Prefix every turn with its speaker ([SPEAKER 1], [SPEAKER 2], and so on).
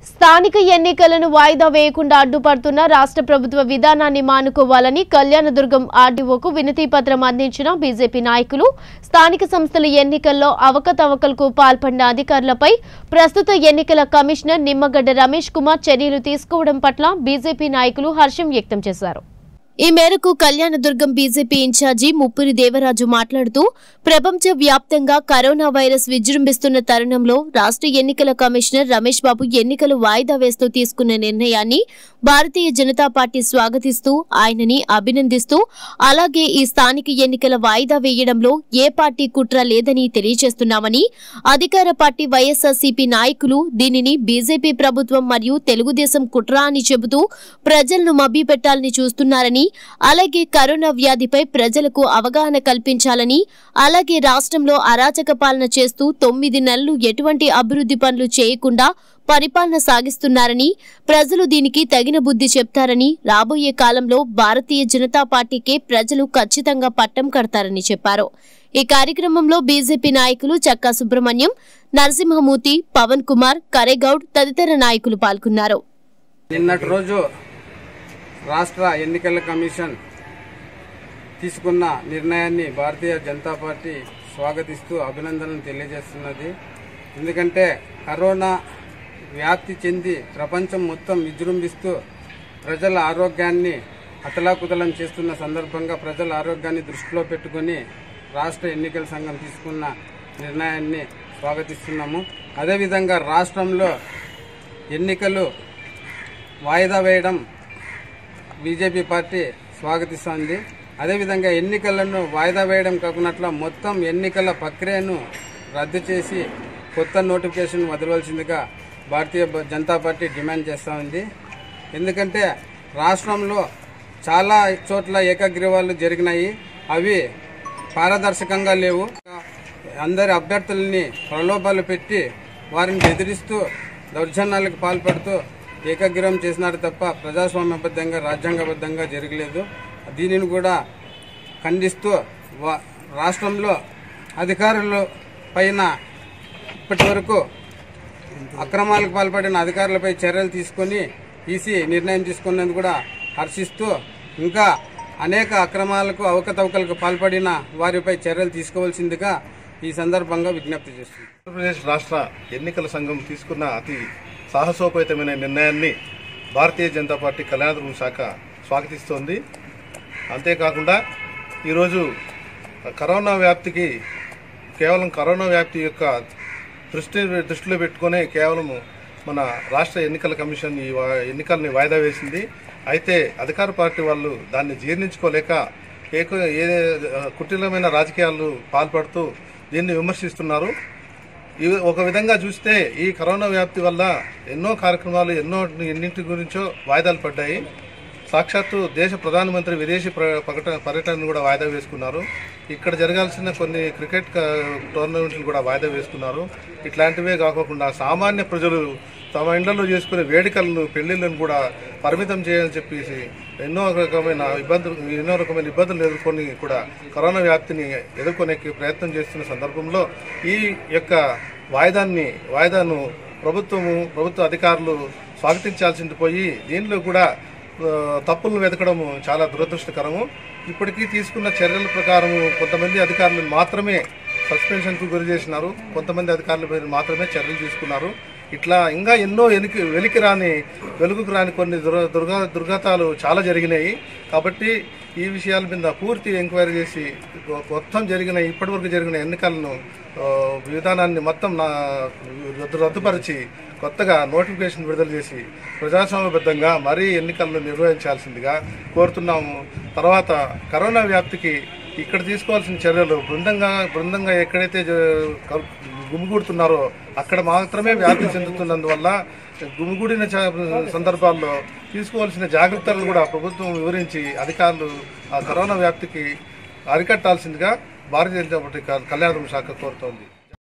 [SPEAKER 1] స్థానిక ఎన్నికలను వాయిదా వేయకుండా అడ్డుపడుతున్న రాష్ట్ర ప్రభుత్వ విధానాన్ని మానుకోవాలని కళ్యాణదుర్గం ఆర్డీఓకు వినతి పత్రం అందించిన బీజేపీ నాయకులు స్థానిక సంస్థల ఎన్నికల్లో అవకతవకలకు పాల్పడిన అధికారులపై ప్రస్తుత ఎన్నికల కమిషనర్ నిమ్మగడ్డ రమేష్ కుమార్ చర్యలు తీసుకోవడం పట్ల బీజేపీ నాయకులు హర్షం వ్యక్తం చేశారు ఈ మేరకు కళ్యాణదుర్గం బీజేపీ ఇన్ఛార్జి ముప్పిరి దేవరాజు మాట్లాడుతూ ప్రపంచ వ్యాప్తంగా కరోనా వైరస్ విజృంభిస్తున్న తరుణంలో రాష్ట్ర ఎన్నికల కమిషనర్ రమేష్ బాబు ఎన్నికలు వాయిదా వేస్తూ తీసుకున్న నిర్ణయాన్ని భారతీయ జనతా పార్టీ స్వాగతిస్తూ ఆయనని అభినందిస్తూ అలాగే ఈ స్థానిక ఎన్నికల వాయిదా వేయడంలో ఏ పార్టీ కుట్ర లేదని తెలియజేస్తున్నామని అధికార పార్టీ వైఎస్ఆర్సీపీ నాయకులు దీనిని బీజేపీ ప్రభుత్వం మరియు తెలుగుదేశం కుట్ర అని చెబుతూ ప్రజలను మభ్యపెట్టాలని చూస్తున్నారని అలాగే కరోనా వ్యాధిపై ప్రజలకు అవగాహన కల్పించాలని అలాగే రాష్ట్రంలో అరాచక పాలన చేస్తూ తొమ్మిది నెలలు ఎటువంటి అభివృద్ధి పనులు చేయకుండా పరిపాలన సాగిస్తున్నారని ప్రజలు దీనికి తగిన బుద్ధి చెప్తారని రాబోయే కాలంలో భారతీయ జనతా పార్టీకే ప్రజలు ఖచ్చితంగా పట్టం కడతారని చెప్పారు ఈ కార్యక్రమంలో బీజేపీ నాయకులు చక్కా సుబ్రహ్మణ్యం నరసింహమూర్తి పవన్ కుమార్ కరేగౌడ్ తదితర నాయకులు పాల్గొన్నారు
[SPEAKER 2] నిన్నటి రోజు రాష్ట్ర ఎన్నికల కమిషన్ తీసుకున్న నిర్ణయాన్ని భారతీయ జనతా పార్టీ స్వాగతిస్తూ అభినందనలు తెలియజేస్తున్నది ఎందుకంటే కరోనా వ్యాప్తి చెంది ప్రపంచం మొత్తం విజృంభిస్తూ ప్రజల ఆరోగ్యాన్ని అతలాకుతలం చేస్తున్న సందర్భంగా ప్రజల ఆరోగ్యాన్ని దృష్టిలో పెట్టుకుని రాష్ట్ర ఎన్నికల సంఘం తీసుకున్న నిర్ణయాన్ని స్వాగతిస్తున్నాము అదేవిధంగా రాష్ట్రంలో ఎన్నికలు వాయిదా వేయడం బీజేపీ పార్టీ స్వాగతిస్తోంది అదేవిధంగా ఎన్నికలను వాయిదా వేయడం కాకున్నట్ల మొత్తం ఎన్నికల ప్రక్రియను రద్దు చేసి కొత్త నోటిఫికేషన్ వదలవలసిందిగా భారతీయ బ- జనతా పార్టీ డిమాండ్ చేస్తూ ఉంది ఎందుకంటే రాష్ట్రంలో చాలా చోట్ల ఏకగ్రీవాలు జరిగినాయి అవి పారదర్శకంగా లేవు అందరి అభ్యర్థులని ప్రలోభాలు పెట్టి వారిని బెదిరిస్తూ దౌర్జన్యాలకు పాల్పడుతూ ఏకగ్రీవం చేసినారు తప్ప ప్రజాస్వామ్యబద్ధంగా రాజ్యాంగబద్ధంగా జరగలేదు దీనిని కూడా ఖండిస్తూ వా- రాష్ట్రంలో అధికారుల పైన ఇప్పటి వరకు అక్రమాలకు పాల్పడిన అధికారులపై చర్యలు తీసుకొని ఈసీ నిర్ణయం తీసుకున్నందుకు కూడా హర్షిస్తూ ఇంకా అనేక అక్రమాలకు అవకతవకలకు పాల్పడిన వారిపై చర్యలు తీసుకోవాల్సిందిగా ఈ సందర్భంగా విజ్ఞప్తి చేస్తుంది
[SPEAKER 3] ఆంధ్రప్రదేశ్ రాష్ట్ర ఎన్నికల సంఘం తీసుకున్న అతి సాహసోపేతమైన నిర్ణయాన్ని భారతీయ జనతా పార్టీ కళ్యాణదుర్గం శాఖ స్వాగతిస్తోంది అంతేకాకుండా ఈరోజు కరోనా వ్యాప్తికి కేవలం కరోనా వ్యాప్తి యొక్క దృష్టి దృష్టిలో పెట్టుకునే కేవలం మన రాష్ట్ర ఎన్నికల కమిషన్ ఈ వా- ఎన్నికల్ని వాయిదా వేసింది అయితే అధికార పార్టీ వాళ్ళు దాన్ని జీర్ణించుకోలేక ఏక ఏ కుటిలమైన రాజకీయాలు పాల్పడుతూ దీన్ని విమర్శిస్తున్నారు ఇవి ఒక విధంగా చూస్తే ఈ కరోనా వ్యాప్తి వల్ల ఎన్నో కార్యక్రమాలు ఎన్నో ఎన్నింటి గురించో వాయిదాలు పడ్డాయి సాక్షాత్తు దేశ ప్రధానమంత్రి విదేశీ ప్ర- పర్యటన పర్యటనను కూడా వాయిదా వేసుకున్నారు ఇక్కడ జరగాల్సిన కొన్ని క్రికెట్ క- టోర్నమెంట్లు కూడా వాయిదా వేసుకున్నారు ఇట్లాంటివే కాకుండా సామాన్య ప్రజలు తమ ఇండ్లలో చేసుకునే వేడుకలను పెళ్లిళ్ళను కూడా పరిమితం చేయాలని చెప్పేసి ఎన్నో రకమైన ఇబ్బందులు ఎన్నో రకమైన ఇబ్బందులు ఎదుర్కొని కూడా కరోనా వ్యాప్తిని ఎదుర్కొనే ప్రయత్నం చేస్తున్న సందర్భంలో ఈ యొక్క వాయిదాన్ని వాయిదాను ప్రభుత్వము ప్రభుత్వ అధికారులు స్వాగతించాల్సింది పోయి దీనిలో కూడా ఆ, తప్పులను వెతకడం చాలా దురదృష్టకరము ఇప్పటికీ తీసుకున్న చర్యల ప్రకారం కొంతమంది అధికారులు మాత్రమే సస్పెన్షన్కు గురి చేసినారు కొంతమంది అధికారుల మీద మాత్రమే చర్యలు తీసుకున్నారు ఇట్లా ఇంకా ఎన్నో వెలికి వెలికి రాని వెలుగుకు రాని కొన్ని దుర్ దుర్గా దుర్ఘాతాలు చాలా జరిగినాయి కాబట్టి ఈ విషయాల మీద పూర్తి ఎంక్వైరీ చేసి మొత్తం జరిగిన ఇప్పటివరకు జరిగిన ఎన్నికలను ఆ, విధానాన్ని మొత్తం నా రద్దు రద్దుపరిచి కొత్తగా నోటిఫికేషన్ విడుదల చేసి ప్రజాస్వామ్యబద్ధంగా మరీ ఎన్నికలను నిర్వహించాల్సిందిగా కోరుతున్నాము తర్వాత కరోనా వ్యాప్తికి ఇక్కడ తీసుకోవాల్సిన చర్యలు బృందంగా బృందంగా ఎక్కడైతే జ- క- గుమిగూడుతున్నారో అక్కడ మాత్రమే వ్యాప్తి చెందుతున్నందువల్ల గుమిగూడిన చ- సందర్భాల్లో తీసుకోవాల్సిన జాగ్రత్తలు కూడా ప్రభుత్వం వివరించి అధికారులు ఆ కరోనా వ్యాప్తికి అరికట్టాల్సిందిగా భారతీయ జనతా పార్టీ కళ్యాణ శాఖ కోరుతోంది